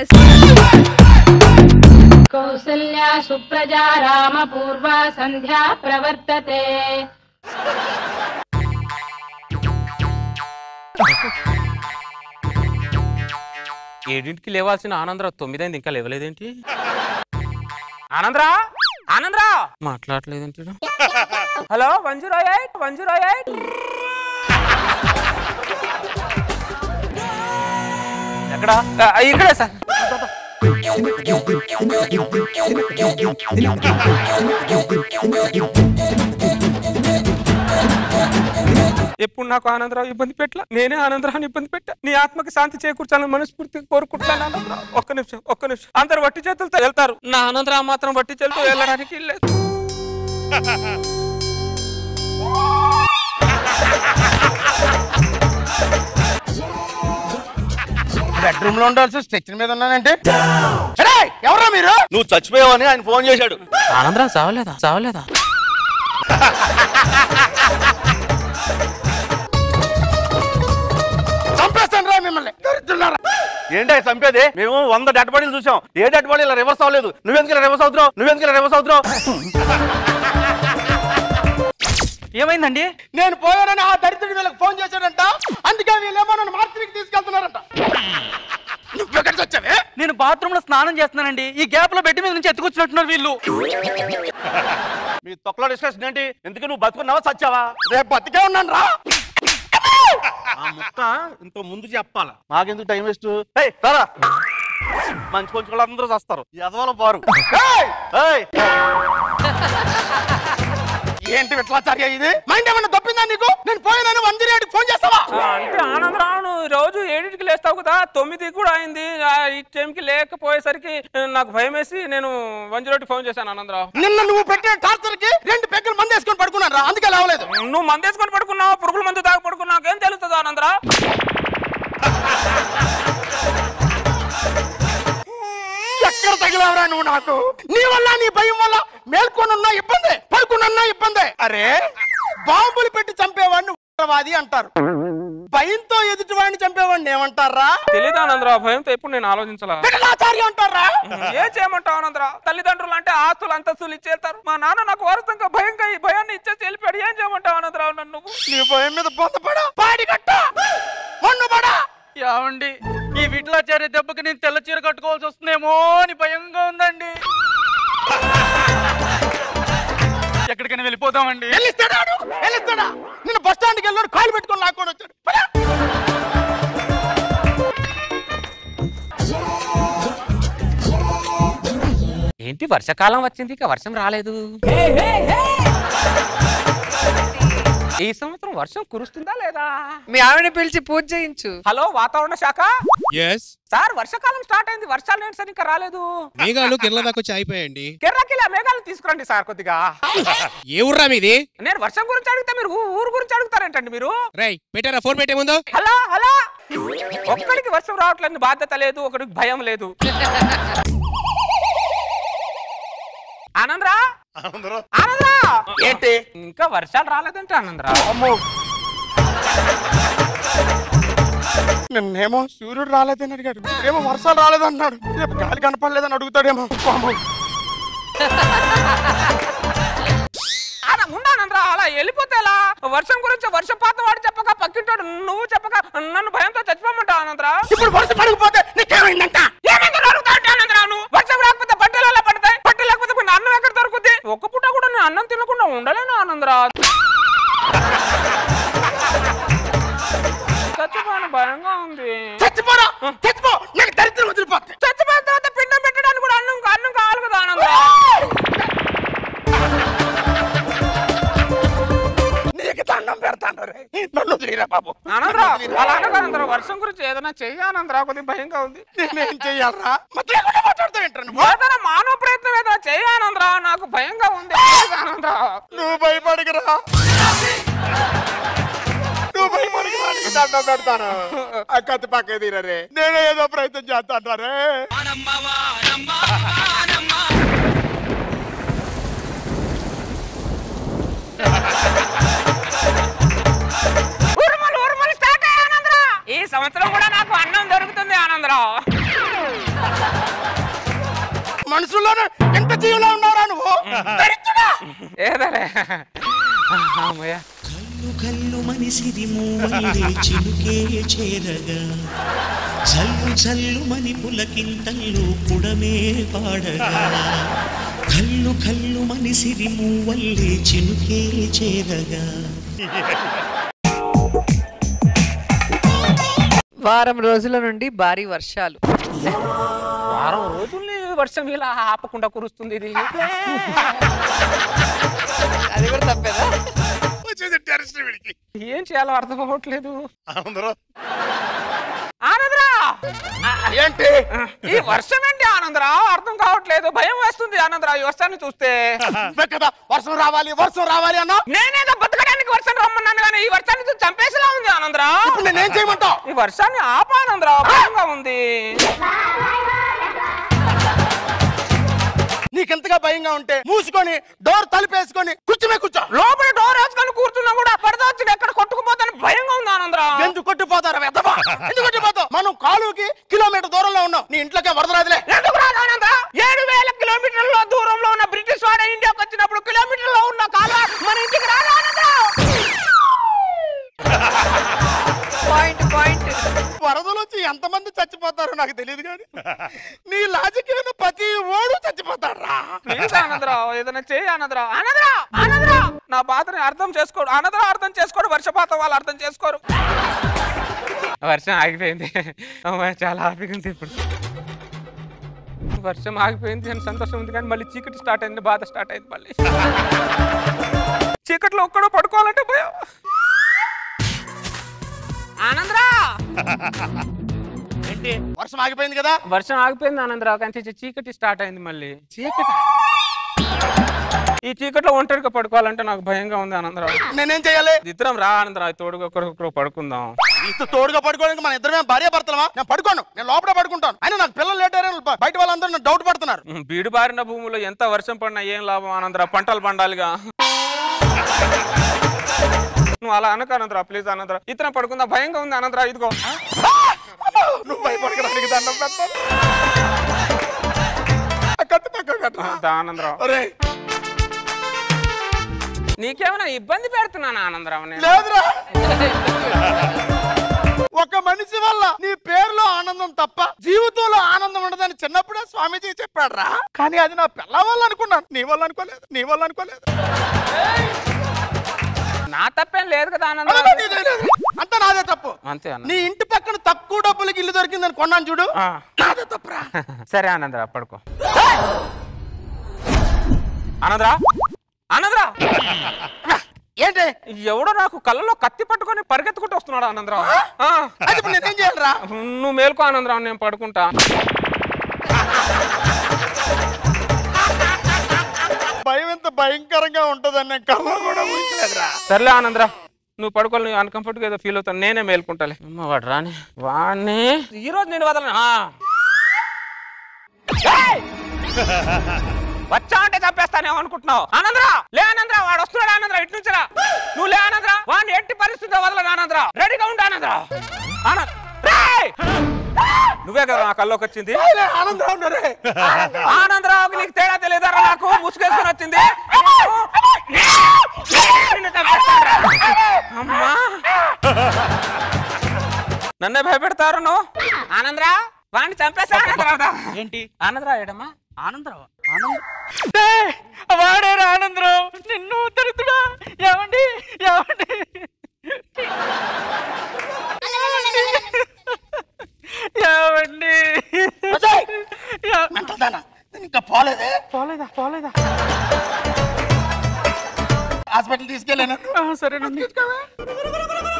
Best Kausalya సుప్రజా Rama పూర్వ సంధ్యా ప్రవర్తతే ఏడింటికి లేవాల్సిన ఆనందరావు తొమ్మిదైంది ఇంకా లేవలేదేంటి ఆనందరా ఆనందరా మాట్లాడలేదేంటి hello one zero eight one zero eight ఎక్కడ ఆ, ఇక్కడే సార్ ఎప్పుడు నాకు ఆనందరావు ఇబ్బంది పెట్టలా నేనే ఆనందరావుని ఇబ్బంది పెట్టా నీ ఆత్మకి శాంతి చేకూర్చాలని మనస్ఫూర్తిగా కోరుకుంటున్నాను ఆనందరావు ఒక్క నిమిషం ఒక్క నిమిషం అందరు వట్టి చేతులతో వెళ్తారు నా ఆనందరావు మాత్రం వట్టి చేతులతో వెళ్ళడానికి లేదు బెడ్రూమ్ లో ఉండాల్సి స్ట్రెచర్ మీద ఉన్నానంటే ఎవరా మీరు నువ్వు చచ్చిపోయావని ఆయన ఫోన్ చేశాడు ఆనందరావు చావలేదా చావలేదా చంపేస్తాను రా మిమ్మల్ని దరిద్రులారా. ఏంటి ఆయన చంపేది మేము వంద డెడ్ బాడీలు చూసాం ఏ డెడ్ బాడీ ఇలా రివర్స్ అవ్వలేదు నువ్వెందుకు ఇలా రివర్స్ అవుతున్నావు నువ్వెందుకు ఇలా రివర్స్ అవుతున్నావు ఏమైందండి నేను పోయానని ఆ దరిద్రుడు వీళ్ళకి ఫోన్ చేశాడంట అందుకే వీళ్ళేమో నన్ను మార్చికి తీసుకెళ్తున్నారంట నువ్వు ఎక్కడికి వచ్చావే నేను బాత్రూమ్ లో స్నానం చేస్తున్నానండి ఈ గ్యాప్ లో బెడ్ మీద నుంచి ఎత్తుకొచ్చినట్టున్నారు వీళ్ళు మీ తొక్కలో డిస్కషన్ ఏంటి ఎందుకు నువ్వు బతుకున్నావా చచ్చావా రేపు బతికే ఉన్నాను రా ఆ ముక్క ఇంత ముందు చెప్పాలా మాకెందుకు టైం వేస్ట్ సరా మంచి కొంచెం వాళ్ళు అందరూ చస్తారు ఎదవల పారు ఏయ్! ఏయ్! ఏంటి విట్లాచార్య ఇది మైండ్ ఏమన్నా తప్పిందా నీకు నేను పోయానని వన్ జీరో ఫోన్ చేస్తావా అంటే ఆనందరావు నువ్వు రోజు ఏడింటికి లేస్తావు కదా తొమ్మిది కూడా అయింది ఆ, ఈ టైంకి లేకపోయేసరికి నాకు భయం వేసి నేను వన్ జీరో ఫోన్ చేశాను ఆనందరావు నిన్న నువ్వు పెట్టిన టార్చర్ కి రెండు పెగ్గలు మంది వేసుకొని పడుకున్నాను రా అందుకే లేవలేదు నువ్వు మందేసుకొని పడుకున్నావు పురుగుల మందు తాగి పడుకున్నావు నాకేం తెలుస్తుంది ఆనందరా ఎక్కడ తగిలావరా నువ్వు నాకు నీ వల్ల నీ భయం వల్ల మేల్కొని ఉన్నా ఇబ్బంది పడుకున్నా ఇబ్బంది అరే బాంబులు పెట్టి చంపేవాడిని ఉగ్రవాది అంటారు భయంతో ఎదుటి వాడిని చంపేవాడిని ఏమంటారా తెలీదు ఆనందరావు భయంతో ఎప్పుడు నేను ఆలోచించలా విఠలాచార్య అంటారా ఏం చేయమంటావు ఆనందరా తల్లిదండ్రులు అంటే ఆస్తులు అంతస్తులు ఇచ్చేస్తారు మా నాన్న నాకు వారసంగా భయంగా ఈ భయాన్ని ఇచ్చేసి వెళ్ళిపోయాడు ఏం చేయమంటావు ఆనందరావు నన్ను నువ్వు నీ భయం మీద బొందపడా పాడి కట్ట మొన్నపడా ఏమండి ఈ విఠలాచార్య దెబ్బకి నేను తెల్ల చీర కట్టుకోవాల్సి వస్తుందేమో అని భయంగా ఉందండి ఎక్కడికైనా వెళ్ళిపోదామండి వెళ్ళిస్తాడా వాడు? వెళ్ళిస్తాడా నిన్న బస్ స్టాండ్కి వెళ్ళాడు కాలు పెట్టుకొని లాక్కొని వచ్చాడు పద. ఏంటి వర్షాకాలం వచ్చింది ఇక వర్షం రాలేదు ఈ సంవత్సరం వర్షం కురుస్తుందా లేదా మీ ఆవిడ పిలిచి పూజ చేయించు హలో వాతావరణ శాఖ ఎస్ సార్ వర్షాకాలం స్టార్ట్ అయింది వర్షాలు ఏంటి సార్ ఇంకా రాలేదు మేఘాలు కింద దాకా వచ్చి అయిపోయాయండి కెర్రకిలా మేఘాలు తీసుకురండి సార్ కొద్దిగా ఏ ఊర్రా మీది నేను వర్షం గురించి అడిగితే మీరు ఊ- ఊరు గురించి అడుగుతారేంటండి మీరు రై పెట్టారా ఫోన్ పెట్టే ముందు హలో హలో ఒక్కడికి వర్షం రావట్లేదు బాధ్యత లేదు ఒకడికి భయం లేదు ఆనందరా ఆనందరా ఏంటి ఇంకా వర్షాలు రాలేదంటే ఆనందరా అమ్మో నిన్నేమో సూర్యుడు రాలేదని అడిగాడు ఏమో వర్షాలు రాలేదన్నాడు రేపు గాలి కనపడలేదని అడుగుతాడేమో అమ్మో. ఆన- ఉన్నానంద్రా అలా వెళ్ళిపోతే ఎలా వర్షం గురించి వర్షపాతం వాడు చెప్పక పక్కింటాడు నువ్వు చెప్పక నన్ను భయంతో చచ్చిపోమంటావు ఆనందరా ఇప్పుడు వర్షం పడకపోతే నీకేమైందంట ఏమైందని అడుగుతా అంటే ఆనందరా నువ్వు వర్షం రాకపోతే బట్టలు ఎలా పడతాయి బట్టలు లేకపోతే ఇప్పుడు అన్నం ఎక్కడ దొరుకుతుంది ఒక్క పూట కూడా నేను అన్నం తినకుండా ఉండలేను ఆనందరా చచ్చిపోను భయంగా ఉంది చచ్చిపోరా చచ్చిపో నాకు దరిద్రం వదిలిపోతే చచ్చిపోయిన తర్వాత పిండం పెట్టడానికి కూడా అన్నం అన్నం కావాలి కదా ఆనందరా నీకు దండం పెడతాను రే నన్ను వదిలేరా బాబు ఆనందరా అలా అనగానందరా వర్షం గురించి ఏదైనా చెయ్యి ఆనందరా కొద్దిగా భయంగా ఉంది నేనేం చెయ్యాలరా మరి లేకుండా మాట్లాడుతావు ఏంట్రా నువ్వు ఏదైనా మానవ ప్రయత్నం ఏదైనా చెయ్యి ఆనందరా నాకు భయంగా ఉంది ప్లీజ్ ఆనందరా నువ్వు భయపడకురా నువ్వు భయపడకురా నీకు దండం పెడతాను ఆ కత్తి పక్క తీరరే నేనే ఏదో ప్రయత్నం చేస్తాను రే ఉరుములు ఉరుములు స్టార్ట్ అయ్యి ఆనందరా ఈ సంవత్సరం కూడా నాకు అన్నం దొరుకుతుంది ఆనందరా జీవులా ఉన్నారా నువ్వు దరిద్రుడా! ఏదలే అమ్మయ్య కల్లు కల్లు మనిసిది మూవల్లే చిలుకే చేరగా చల్లు చల్లు మని పులకింతల్లు పుడమే పాడగా కల్లు కల్లు మనిసిది మూవల్లే చిలుకే చేరగా వారం రోజుల నుండి భారీ వర్షాలు వారం రోజుల్ని వర్షం ఇలా ఆపకుండా కురుస్తుంది ఇది అది కూడా తప్పేదా వచ్చేది టెరస్ వీడికి ఏం చేయాలో అర్థం అవ్వట్లేదు అందరూ ఆనందరా ఏంటి ఈ వర్షం ఏంటి ఆనందరావు అర్థం కావట్లేదు భయం వేస్తుంది ఆనందరావు ఈ వర్షాన్ని చూస్తే నువ్వే కదా వర్షం రావాలి వర్షం రావాలి అన్నా నేనేదో బతకడానికి వర్షం రమ్మన్నాను కానీ ఈ వర్షాన్ని చూసి చంపేసేలా ఉంది ఆనందరావు ఇప్పుడు నేనేం చేయమంటావు ఈ వర్షాన్ని ఆపానందరావు భయంగా ఉంది నీకెంతగా భయంగా ఉంటే మూసుకొని డోర్ తలుపేసుకొని కూర్చుమే కూర్చో లోపల డోర్ వేసుకొని కూర్చున్నా కూడా పడద వచ్చి ఎక్కడ కొట్టుకుపోతాను భయంగా ఉంది ఆనందరావు ఎందుకు కొట్టిపోతారు వెదవా ఎందుకు కొట్టిపోతావు మనం కాలువకి కిలోమీటర్ దూరంలో ఉన్నాం నీ ఇంట్లోకే వరద రాదులే ఎందుకు రాదు ఆనందరా ఏడు వేల కిలోమీటర్ల దూరంలో ఉన్న బ్రిటిష్ వాడు ఇండియాకి వచ్చినప్పుడు కిలోమీటర్లో ఉన్న కాలువ మన ఇంటికి రాదు ఆనందరావు పాయింట్ పాయింట్ వరదలు వచ్చి ఎంతమంది చచ్చిపోతారో నాకు తెలియదు కానీ నీ లాజిక్ విన్న ప్రతి ఓడు చచ్చిపోతాడు రా ప్లీజ్ ఆనందరావు ఏదైనా చేయి ఆనందరావు ఆనందరా ఆనందరా నా బాధని అర్థం చేసుకోడు ఆనందరావు అర్థం చేసుకోడు వర్షపాతం వాళ్ళు అర్థం చేసుకోరు వర్షం ఆగిపోయింది అమ్మాయి చాలా హ్యాపీగా ఉంది ఇప్పుడు వర్షం ఆగిపోయింది అని సంతోషం ఉంది కానీ మళ్ళీ చీకటి స్టార్ట్ అయింది బాధ స్టార్ట్ అయింది మళ్ళీ చీకట్లో ఒక్కడో పడుకోవాలంటే భయం ఆనందరా ఏంటి వర్షం ఆగిపోయింది కదా వర్షం ఆగిపోయింది ఆనందరావు కానీ చీ- చీకటి స్టార్ట్ అయింది మళ్ళీ చీకటి ఈ చీకట్లో ఒంటరిగా పడుకోవాలంటే నాకు భయంగా ఉంది ఆనందరావు నేనేం చేయాలి ఇద్దరం రా ఆనందరావు తోడుగా ఒకరికొకరు పడుకుందాం ఇంత తోడుగా పడుకోవడానికి మన ఇద్దరమే భార్య భర్తలమా నేను పడుకోను నేను లోపల పడుకుంటాను అయినా నాకు పిల్లలు లేట్ అయ్యారని బ- బయట వాళ్ళందరూ నన్ను డౌట్ పడుతున్నారు ఉమ్, బీడు బారిన భూమిలో ఎంత వర్షం పడినా ఏం లాభం ఆనందరావు పంటలు పండాలిగా నువ్వు అలా అనకు ఆనందరావు ప్లీజ్ ఆనందరావు ఇతరం పడుకుందా భయంగా ఉంది ఆనందరావు ఇదిగో నువ్వు భయపడకడానికి దండం పెడతాను ఆ కత్తి పక్కకు పెట్టరా. దా ఆనందరావు ఒరేయ్, నీకేమైనా ఇబ్బంది పెడుతున్నాను ఆనందరావు నేను లేదురా ఒక మనిషి వల్ల నీ పేరులో ఆనందం తప్ప జీవితంలో ఆనందం ఉండదని చిన్నప్పుడే స్వామీజీ చెప్పాడు రా కానీ అది నా పిల్ల వల్ల అనుకున్నాను నీ వల్ల అనుకోలేదు నీ వల్ల అనుకోలేదు నా తప్పేం లేదు కదా అలా ఆనందరావు నీదే లేదు. అంతా నాదే తప్పు అంతే అన్న నీ ఇంటి పక్కన తక్కువ డబ్బులకి ఇల్లు దొరికిందని కొన్నాను చూడు ఆ. నాదే తప్పురా సరే ఆనందరా పడుకో ఆనందరా ఆనందరా ఏంటి ఎవడో నాకు కళ్ళలో కత్తి పట్టుకొని పరిగెత్తుకుంటూ వస్తున్నాడు ఆనందరావు ఆ. అది ఇప్పుడు నేనేం చేయాలరా నువ్వు మేల్కో ఆనందరావు నేను పడుకుంటా భయం ఎంత భయంకరంగా ఉంటుందని నేను కళ్ళ కూడా ఊహించలేదురా సర్లే ఆనందరా నువ్వు పడుకోవాలి నువ్వు అన్కంఫర్ట్ గా ఏదో ఫీల్ అవుతాను నేనే మేల్కుంటాలే అమ్మ వాడు రాని వాడిని ఈ రోజు నేను వదలను ఆ. ఏయ్! వచ్చా అంటే చంపేస్తానేమో అనుకుంటున్నావు ఆనందరా లే ఆనందరా వాడు వస్తున్నాడు ఆనందరా ఇటు నుంచి రా నువ్వు లే ఆనందరా వాడిని ఎట్టి పరిస్థితి వదలను ఆనందరా రెడీగా ఉండు ఆనందరా ఆనంద్ రేయ్! నువ్వే కదా నా కల్లోకి వచ్చింది ఆనందం ఉన్నారే ఆనందరావుకి నీకు తేడా తెలియదారా నాకు ముసుగేసుకొని వచ్చింది నిన్ను చంపేస్తానురా. అమ్మా నన్నే భయపెడతారు నువ్వు ఆనందరా వాడిని చంపేస్తా ఏంటి ఆనందరా ఏడమ్మా ఆనందరావు ఆనంద వాడేరా ఆనందరావు నిన్ను దరిద్రుడా ఏమండి ఏమండి ఏమండి వచ్చేయ్. ఏ- మెంటల్దానా నేను ఇంకా పోలేదే పోలేదా పోలేదా హాస్పిటల్ తీసుకెళ్ళాను ఆ, సరేనండి